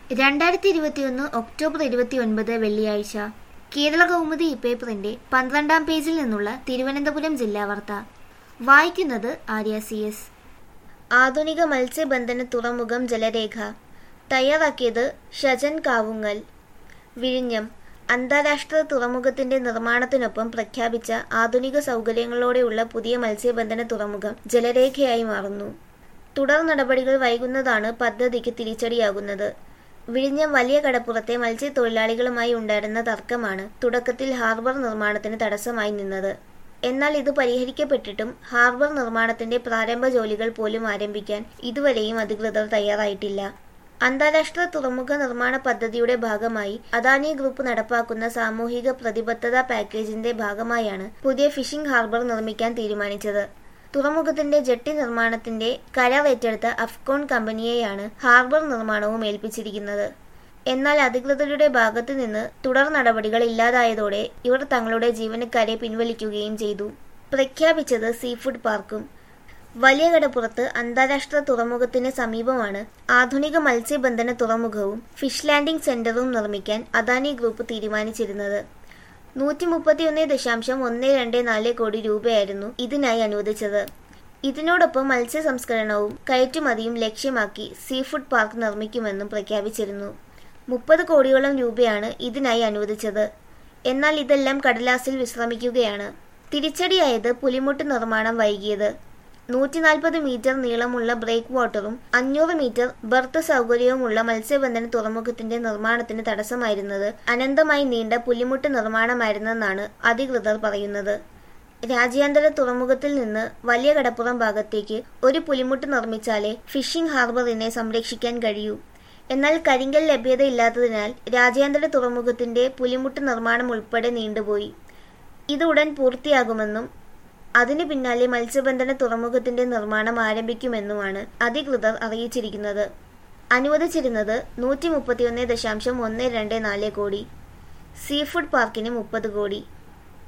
രണ്ടായിരത്തി ഇരുപത്തിയൊന്ന് ഒക്ടോബർ ഇരുപത്തിയൊൻപത് വെള്ളിയാഴ്ച കേരള കൗമുദി പേപ്പറിന്റെ പന്ത്രണ്ടാം പേജിൽ നിന്നുള്ള തിരുവനന്തപുരം ജില്ലാ വാർത്ത വായിക്കുന്നത് ആര്യ സി എസ് ആധുനിക മത്സ്യബന്ധന തുറമുഖം ജലരേഖ തയ്യാറാക്കിയത് ഷജൻ കാവുങ്ങൽ വിഴിഞ്ഞം അന്താരാഷ്ട്ര തുറമുഖത്തിന്റെ നിർമ്മാണത്തിനൊപ്പം പ്രഖ്യാപിച്ച ആധുനിക സൗകര്യങ്ങളോടെയുള്ള പുതിയ മത്സ്യബന്ധന തുറമുഖം ജലരേഖയായി മാറുന്നു തുടർ നടപടികൾ വൈകുന്നതാണ് പദ്ധതിക്ക് തിരിച്ചടിയാകുന്നത് വിഴിഞ്ഞം വലിയ കടപ്പുറത്തെ മത്സ്യത്തൊഴിലാളികളുമായി ഉണ്ടായിരുന്ന തർക്കമാണ് തുടക്കത്തിൽ ഹാർബർ നിർമ്മാണത്തിന് തടസ്സമായി നിന്നത് എന്നാൽ ഇത് പരിഹരിക്കപ്പെട്ടിട്ടും ഹാർബർ നിർമ്മാണത്തിന്റെ പ്രാരംഭ ജോലികൾ പോലും ആരംഭിക്കാൻ ഇതുവരെയും അധികൃതർ തയ്യാറായിട്ടില്ല അന്താരാഷ്ട്ര തുറമുഖ നിർമ്മാണ പദ്ധതിയുടെ ഭാഗമായി അദാനി ഗ്രൂപ്പ് നടപ്പാക്കുന്ന സാമൂഹിക പ്രതിബദ്ധത പാക്കേജിന്റെ ഭാഗമായാണ് പുതിയ ഫിഷിംഗ് ഹാർബർ നിർമ്മിക്കാൻ തീരുമാനിച്ചത് തുറമുഖത്തിന്റെ ജെട്ടി നിർമ്മാണത്തിന്റെ കരാർ ഏറ്റെടുത്ത അഫ്കോൺ കമ്പനിയെയാണ് ഹാർബർ നിർമ്മാണവും ഏൽപ്പിച്ചിരിക്കുന്നത് എന്നാൽ അധികൃതരുടെ ഭാഗത്തു നിന്ന് തുടർ നടപടികൾ ഇല്ലാതായതോടെ ഇവർ തങ്ങളുടെ ജീവനക്കാരെ പിൻവലിക്കുകയും ചെയ്തു പ്രഖ്യാപിച്ചത് സീഫുഡ് പാർക്കും വലിയ കടപ്പുറത്ത് അന്താരാഷ്ട്ര തുറമുഖത്തിന് സമീപമാണ് ആധുനിക മത്സ്യബന്ധന തുറമുഖവും ഫിഷ് ലാൻഡിംഗ് സെന്ററും നിർമ്മിക്കാൻ അദാനി ഗ്രൂപ്പ് തീരുമാനിച്ചിരുന്നത് നൂറ്റി മുപ്പത്തിയൊന്ന് ദശാംശം ഒന്ന് രണ്ട് നാല് കോടി രൂപയായിരുന്നു ഇതിനായി അനുവദിച്ചത് ഇതിനോടൊപ്പം മത്സ്യ സംസ്കരണവും കയറ്റുമതിയും ലക്ഷ്യമാക്കി സീഫുഡ് പാർക്ക് നിർമ്മിക്കുമെന്നും പ്രഖ്യാപിച്ചിരുന്നു മുപ്പത് കോടിയോളം രൂപയാണ് ഇതിനായി അനുവദിച്ചത് എന്നാൽ ഇതെല്ലാം കടലാസിൽ വിശ്രമിക്കുകയാണ് തിരിച്ചടിയായത് പുലിമുട്ട് നിർമ്മാണം വൈകിയത് നൂറ്റി നാൽപ്പത് മീറ്റർ നീളമുള്ള ബ്രേക്ക് വാട്ടറും അഞ്ഞൂറ് മീറ്റർ ബർത്ത് സൗകര്യവുമുള്ള മത്സ്യബന്ധന തുറമുഖത്തിന്റെ നിർമ്മാണത്തിന് തടസ്സമായിരുന്നത് അനന്തമായി നീണ്ട പുലിമുട്ട് നിർമ്മാണമായിരുന്നെന്നാണ് അധികൃതർ പറയുന്നത് രാജ്യാന്തര തുറമുഖത്തിൽ നിന്ന് വലിയ കടപ്പുറം ഭാഗത്തേക്ക് ഒരു പുലിമുട്ട് നിർമ്മിച്ചാലേ ഫിഷിംഗ് ഹാർബറിനെ സംരക്ഷിക്കാൻ കഴിയൂ എന്നാൽ കരിങ്കൽ ലഭ്യതയില്ലാത്തതിനാൽ രാജ്യാന്തര തുറമുഖത്തിന്റെ പുലിമുട്ട് നിർമ്മാണം ഉൾപ്പെടെ നീണ്ടുപോയി ഇത് ഉടൻ പൂർത്തിയാകുമെന്നും അതിനു പിന്നാലെ മത്സ്യബന്ധന തുറമുഖത്തിന്റെ നിർമ്മാണം ആരംഭിക്കുമെന്നുമാണ് അധികൃതർ അറിയിച്ചിരിക്കുന്നത് അനുവദിച്ചിരുന്നത് നൂറ്റി മുപ്പത്തിയൊന്ന് ദശാംശം ഒന്ന് രണ്ട് നാല് കോടി സീഫുഡ് പാർക്കിന് മുപ്പത് കോടി